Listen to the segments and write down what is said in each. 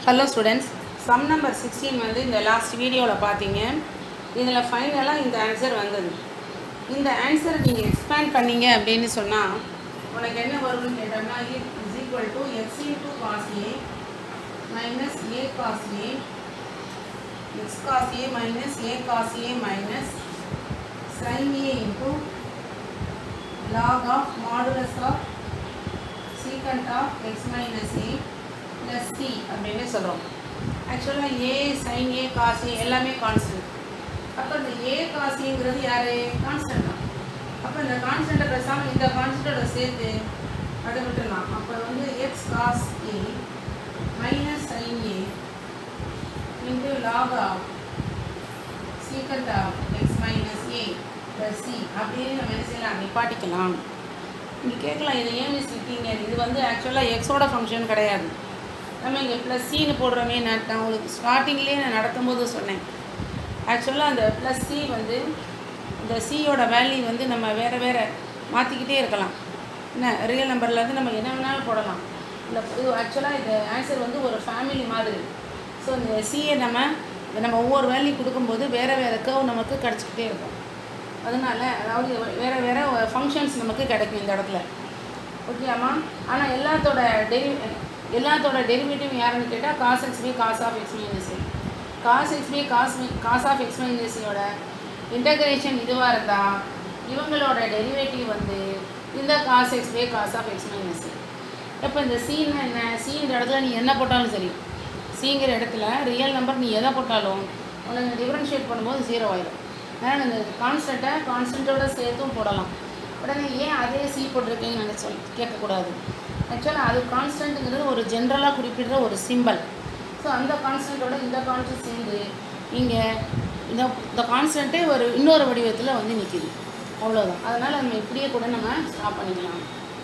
hello students sum number sixteen வந்து இந்த last வீடியோவில் பார்த்தீங்க இதில் ஃபைனலாக இந்த ஆன்சர் வந்தது இந்த ஆன்சரை நீங்கள் எக்ஸ்பேண்ட் பண்ணீங்க அப்படின்னு சொன்னால் உனக்கு என்ன வரும்னு கேட்டோம்னா is equal to x into cos a minus a cos a x cos a minus a cos a minus sine a into log of modulus of secant of x minus a plus c அப்படின்னு சொல்கிறோம் ஆக்சுவலாக ஏ sign ஏ cos ஏ எல்லாமே constant அப்போ இந்த ஏ காசிங்கிறது யார் constant தான் அப்போ இந்த கான்ஸ்டண்ட்டை பேசாமல் இந்த கான்ஸ்டண்ட்டோட சேர்த்து அதை விட்டுடலாம் அப்போ வந்து x cos a minus sine a into log of secant of x minus a plus c அப்படின்னு நம்ம என்ன செய்யலாம் நிப்பாட்டிக்கலாம் நீங்கள் கேட்கலாம் இதை ஏன் மிஸ் விட்டீங்க இது வந்து ஆக்சுவலாக எக்ஸோட ஃபங்க்ஷன் கிடையாது நம்ம இங்கே ப்ளஸ் சின்னு போடுறோமே நான் நான் உங்களுக்கு ஸ்டார்டிங்லேயே நான் நடத்தும் போது சொன்னேன் ஆக்சுவலாக அந்த ப்ளஸ் சி வந்து இந்த சியோட வேல்யூ வந்து நம்ம வேறு வேறு மாற்றிக்கிட்டே இருக்கலாம் என்ன ரியல் நம்பர்லேருந்து நம்ம என்ன வேணாலும் போடலாம் இந்த இது ஆக்சுவலாக இந்த ஆன்சர் வந்து ஒரு ஃபேமிலி மாதிரி ஸோ இந்த சியை நம்ம நம்ம ஒவ்வொரு வேல்யூ கொடுக்கும்போது வேறு வேறு கர்வ் நமக்கு கிடச்சிக்கிட்டே இருக்கும் அதனால் அதாவது வேறு வேறு ஃபங்க்ஷன்ஸ் நமக்கு கிடைக்கும் இந்த இடத்துல ஓகேம்மா ஆனால் எல்லாத்தோட டெரி எல்லாத்தோட டெரிவேட்டிவ் யாருன்னு கேட்டால் cos x by cos of x minus cos x by cos cos of x மைனஸோட இன்டகிரேஷன் இதுவாக இருந்தால் இவங்களோட டெரிவேட்டிவ் வந்து இந்த cos x by cos of x minus இப்போ இந்த சீன் என்ன சீன்ற இடத்துல நீ என்ன போட்டாலும் சரி சிங்கிற இடத்துல ரியல் நம்பர் நீ எதை போட்டாலும் உனக்கு டிஃப்ரென்ஷியேட் பண்ணும்போது ஜீரோ ஆயிடும் அதனால் இந்த கான்ஸ்டண்ட்டை கான்ஸ்டண்ட்டோட சேர்த்தும் போடலாம் உடனே ஏன் அதே சி போட்டிருக்கீங்கன்னு நினச்சி கேட்கக்கூடாது ஆக்சுவலாக அது கான்ஸ்டன்ட்டுங்கிறது ஒரு ஜென்ரலாக குறிப்பிடுற ஒரு சிம்பல் ஸோ அந்த கான்ஸ்டண்ட்டோட இந்த கான்ஸ்டன்ட் சேர்ந்து இங்கே இந்த இந்த கான்ஸ்டண்ட்டே ஒரு இன்னொரு வடிவத்தில் வந்து நிற்கிது அவ்வளோதான் அதனால் நம்ம இப்படியே கூட நம்ம ஸ்டாப் பண்ணிக்கலாம்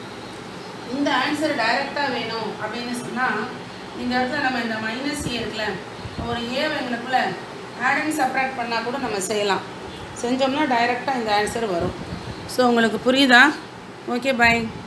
இந்த ஆன்சர் டைரெக்டாக வேணும் அப்படின்னு சொன்னால் இந்த இடத்துல நம்ம இந்த மைனஸ் ஏ இருக்குல்ல ஒரு ஏவை எங்களுக்குள்ள ஆட் அண்ட் சப்ராக்ட் பண்ணால் கூட நம்ம செய்யலாம் செஞ்சோம்னா டைரெக்டாக இந்த ஆன்சர் வரும் ஸோ உங்களுக்கு புரியுதா ஓகே பை